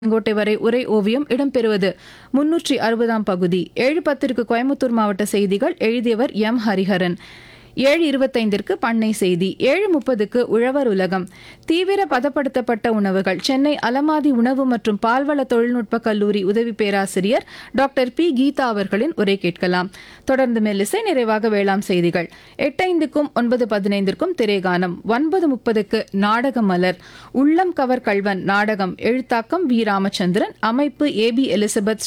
செங்கோட்டை வரை உரை ஓவியம் இடம்பெறுவது முன்னூற்றி அறுபதாம் பகுதி ஏழு பத்திற்கு கோயம்புத்தூர் மாவட்ட செய்திகள் எழுதியவர் எம் ஹரிஹரன் ஏழு இருபத்தைந்திற்கு பண்ணை செய்தி ஏழு முப்பதுக்கு உழவர் உலகம் தீவிர பதப்படுத்தப்பட்ட உணவுகள் சென்னை அலமாதி உணவு மற்றும் பால்வள தொழில்நுட்ப கல்லூரி உதவி பேராசிரியர் டாக்டர் பி கீதா அவர்களின் உரை கேட்கலாம் தொடர்ந்து மெல்லிசை நிறைவாக வேளாண் செய்திகள் எட்டைந்துக்கும் ஒன்பது பதினைந்திற்கும் திரைகானம் ஒன்பது முப்பதுக்கு நாடக மலர் உள்ளம் கவர் கல்வன் நாடகம் எழுத்தாக்கம் வி ராமச்சந்திரன் அமைப்பு ஏ பி எலிசபெத்